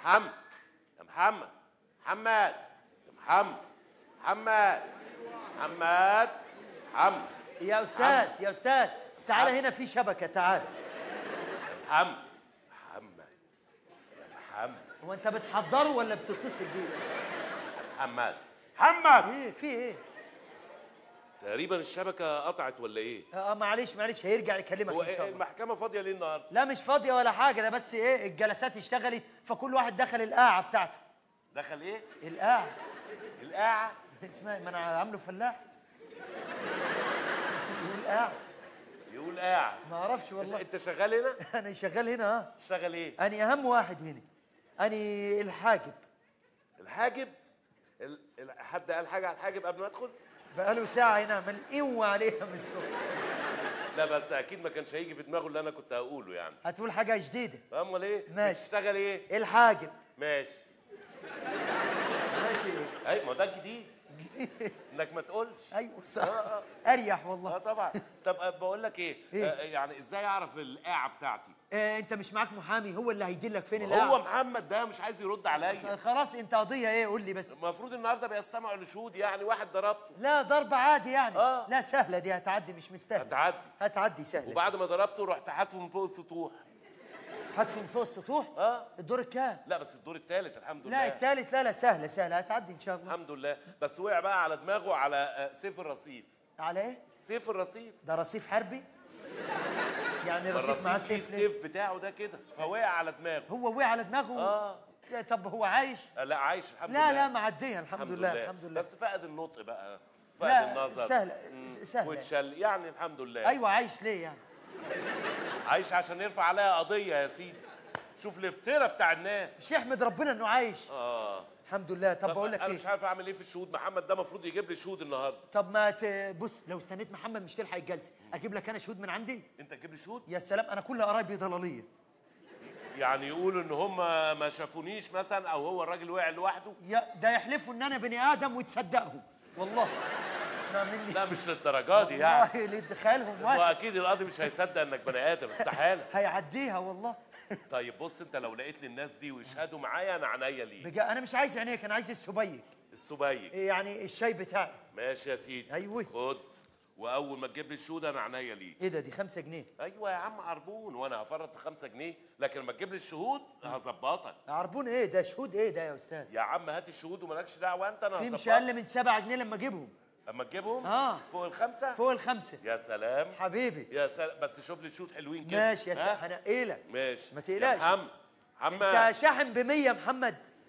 محمد يا محمد محمد يا محمد محمد محمد محمد يا استاذ يا استاذ تعال هنا في شبكه تعال محمد محمد يا محمد هو انت بتحضره ولا بتتصل بيه محمد محمد ايه في ايه تقريبا الشبكه قطعت ولا ايه اه معلش معلش هيرجع يكلمك هو ان شاء إيه الله المحكمه فاضيه ليه النهارده لا مش فاضيه ولا حاجه ده بس ايه الجلسات اشتغلت فكل واحد دخل القاعه بتاعته دخل ايه القاعه القاعه اسمها ما انا عامله فلاح القاعه يقول قاعه ما اعرفش انت, والله انت شغال هنا انا شغال هنا اه شغال ايه اني اهم واحد هنا اني الحاجب الحاجب ال... ال... حد قال حاجه على الحاجب قبل ما ادخل بقاله ساعه هنا عمال قوة عليها من الصبح لا بس اكيد ما كانش هيجي في دماغه اللي انا كنت هقوله يعني هتقول حاجه جديده امال ايه ماشي. بتشتغل ايه الحاجب ماشي ماشي ايه اي ما ده الجديد انك ما تقولش ايوه صح آه، اريح اه والله طبعا طب آه، بقول لك ايه, إيه؟ آه يعني ازاي اعرف القاعه بتاعتي آه انت مش معاك محامي هو اللي هيدلك فين هو القاعه محمد ده مش عايز يرد عليا خلاص انت قضيه ايه قول لي بس المفروض النهارده بيستمعوا لشهود يعني واحد ضربته لا ضربه عادي يعني آه. لا سهله دي هتعدي مش مستاهله هتعدي هتعدي سهله وبعد ما ضربته رحت حاتفه من فوق السطوح هتفهم فوق السطوح اه الدور الكام لا بس الدور الثالث الحمد لله لا التالت لا لا سهله سهله هتعدي ان شاء الله الحمد لله بس وقع بقى على دماغه على آه، سيف الرصيف على ايه سيف الرصيف ده رصيف حربي يعني رصيف معاه الرصيف فيه سيف ليه؟ السيف بتاعه ده كده فوقع على دماغه هو وقع على دماغه اه لا، طب هو عايش آه، لا عايش الحمد لا لله لا معديه الحمد لله الحمد لله بس فقد النطق بقى فقد لا، النظر سهلة، مم، سهلة. واتشل يعني الحمد لله ايوه عايش ليه يعني عايش عشان يرفع عليها قضيه يا سيدي شوف الافتراء بتاع الناس مش يحمد ربنا انه عايش اه الحمد لله طب, بقول لك انا ايه مش عارف اعمل ايه في الشهود محمد ده المفروض يجيب لي شهود النهارده طب ما ت- بص لو استنيت محمد مش تلحق الجلسه اجيب لك انا شهود من عندي انت تجيب لي شهود يا سلام انا كل قرايبي ضلاليه يعني يقولوا ان هم ما شافونيش مثلا او هو الراجل وقع لوحده يا ده يحلفوا ان انا بني ادم وتصدقهم والله اسمع مني لا مش للدرجه دي يعني والله اللي خيالهم واسع واكيد القاضي مش هيصدق انك بني ادم استحاله هيعديها والله طيب بص انت لو لقيت لي الناس دي ويشهدوا معايا انا عينيا ليه بجا انا مش عايز عينيك انا عايز السبيك السبيك يعني الشاي بتاعي ماشي يا سيدي أيوه. خد واول ما تجيب لي الشهود انا عينيا ليه ايه ده دي خمسة جنيه ايوه يا عم عربون وانا هفرط في خمسة جنيه لكن لما تجيب لي الشهود هظبطك عربون ايه ده شهود ايه ده يا استاذ يا عم هات الشهود ومالكش دعوه انت انا في مش هظبطك اقل من سبعة جنيه لما اجيبهم اما تجيبهم آه. فوق الخمسه فوق الخمسة يا سلام حبيبي يا سلام بس شوف لي شهود حلوين كده ماشي يا ها؟ سلام هنقلك ماشي ما تقلقش. يا محمد انت محمد شاحن ب 100 محمد